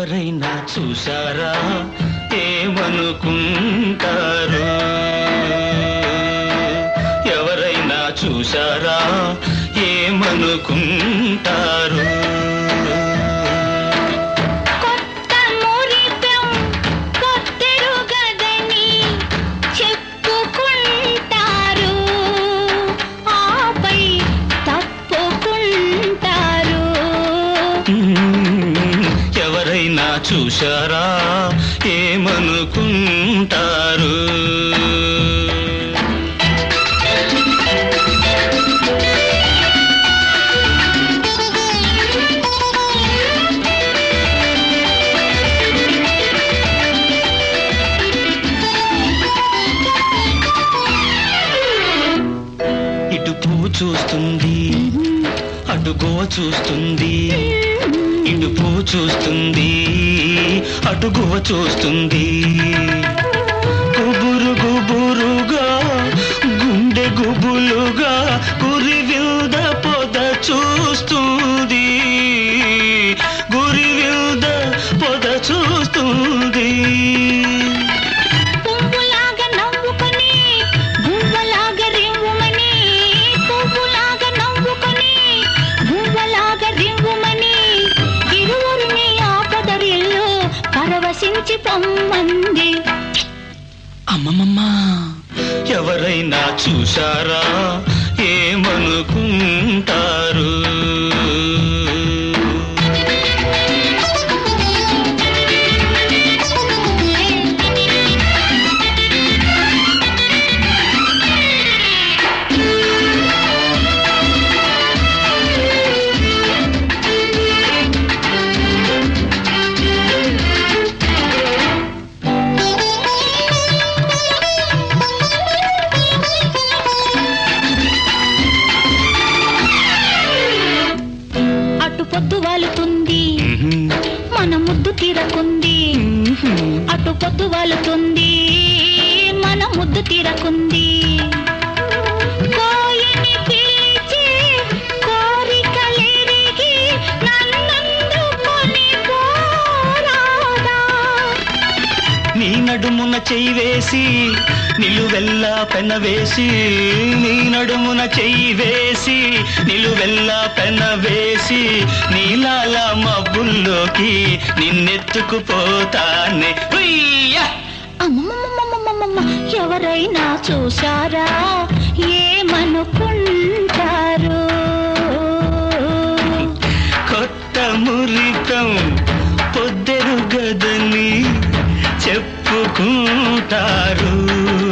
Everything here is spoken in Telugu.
ఎవరైనా చూశారా ఏమనుకుంటారు ఎవరైనా చూశారా ఏమనుకుంటారు కొత్త మురిపెం కొత్తెరుగదని చెప్పుకుంటారు ఆపై తప్పుకుంటారు మ్మ్. ఎవరైనా చూశారా ఏమనుకుంటారు ఇటు పువ్వు చూస్తుంది అటు గోవ చూస్తుంది ఇటు పువ్వు చూస్తుంది అటు గువ్వ చూస్తుంది గుబురు గుబురుగా గుండె గుబులుగా గురి విల్ద పొద చూస్తుంది గురి విల్ద పొద చూస్తుంది పువ్వులాగా నవ్వుకొని గువ్వలాగా రివ్వుమని పువ్వులాగా నవ్వుకొని గువ్వలాగా రివ్వుమని ఇరువురిని ఆపదరిల్లు పరవశించి పొమ్మంది అమ్మమ్మమ్మా ఎవరైనా చూశారా ఏమనుకుంటారు అటు పొద్దు వాలుతుంది మ్మ్. మన ముద్దు తీరకుంది మ్మ్. అటు పొద్దు వాలుతుంది మన ముద్దు తీరకుంది కోయిని పిలిచి కోరికలెరిగి నన్నందుకొని పోరాదా నీ నడుమున చెయ్యి వేసి నిలువెల్లా పెన వేసి నీ నడుమున చెయ్యి వేసి నిలువెల్లా పెన వేసి నీలాల మబ్బుల్లోకి నిన్నెత్తుకుపోతానే ఉయ్యా! అమ్మమ్మమ్మమ్మమ్మమ్మ ఎవరైనా చూశారా ఏమనుకుంటారు కొత్త మురితం పొద్దెరు గదని చెప్పుకుంటారు